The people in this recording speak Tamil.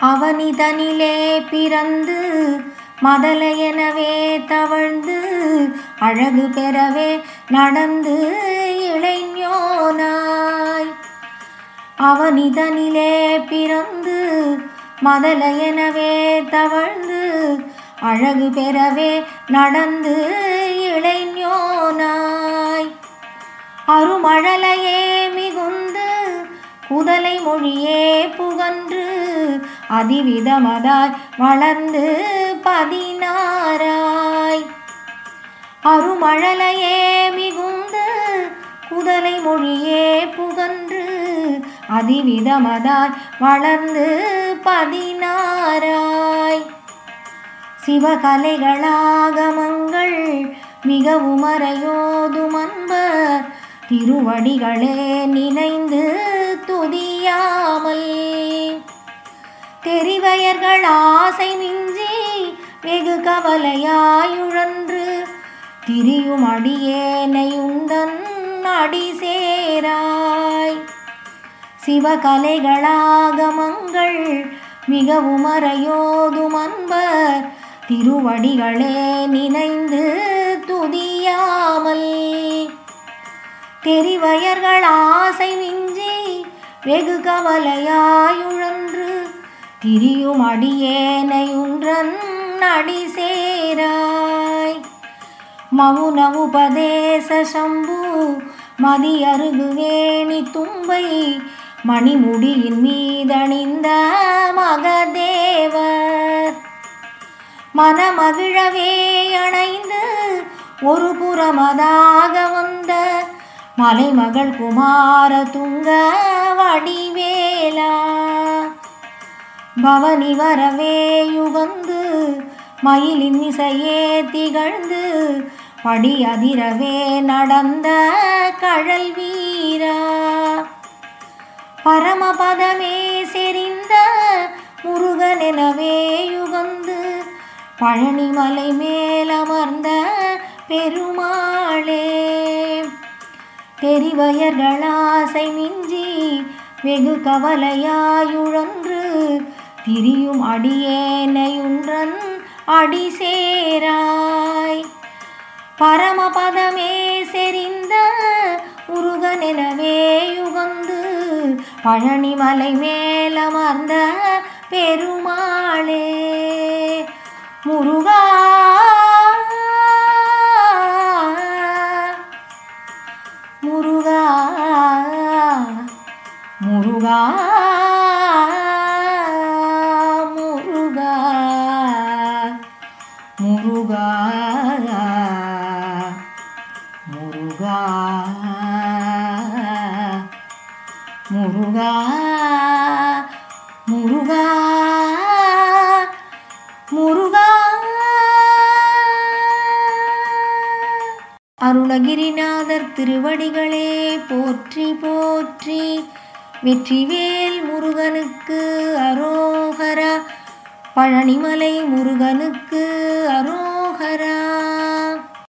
அவனிதனிலே பிறந்து மதலையெனவே தவழ்ந்து அழகு பெறவே நடந்து இளைஞனாய் அவனிதனிலே பிறந்து மதலையெனவே தவழ்ந்து அழகு பெறவே நடந்து இளைஞனாய் அருமழலையே மிகுந்து குதலை மொழியே புகன்று அதிவிதமதாய் வளர்ந்து பதினாராய் அருமழலையே மிகுந்து குதலை மொழியே புகன்று அதிவிதமதாய் வளர்ந்து பதினாராய் சிவகலைகளாகமங்கள் மிகவும் அறையோதும் அன்பர் திருவடிகளே நினைந்து துதியாமல் தெரிவயர்கள் ஆசை மிஞ்சி வெகு கவலையாயுழன்று திரியும் அடியேனை உந்தன் அடி சேராய் சிவகலைகளாகமங்கள் மிகவும் அறையோதும் அன்பர் திருவடிகளே நினைந்து துதியாமல் தெரிவயர்கள் ஆசை மிஞ்சி வெகு கவலையாயுழன்று திரியும் அடியேனை உன்றன் அடி சேராய் மவுன உபதேச சம்பு மதியருகு வேணி தும்பை மணிமுடியின் மீதணிந்த மகதேவர் மனமகிழவே அணைந்து ஒரு புறமதாக வந்த மலைமகள் குமார துங்க வடிவேலா பவனி வரவே யுகந்து மயிலின் இசையே திகழ்ந்து படி அதிரவே நடந்த கழல் வீரா பரமபதமே செறிந்த முருகனெனவே யுகந்து பழனிமலை மேலமர்ந்த பெருமாளே தெரிவயர்களாசை மிஞ்சி வெகு கவலையாயுழன்று திரியும் அடியேனையுன்றன் அடி சேராய் பரமபதமே செறிந்த முருகனெனவே யுகந்து பழனிமலை மேலமர்ந்த பெருமாளே முருகா முருகா முருகா முருகா முருகா முருகா முருகா முருகா முருகா அருணகிரிநாதர் திருவடிகளே போற்றி போற்றி வெற்றிவேல் முருகனுக்கு அரோகரா பழனிமலை முருகனுக்கு அரோகரா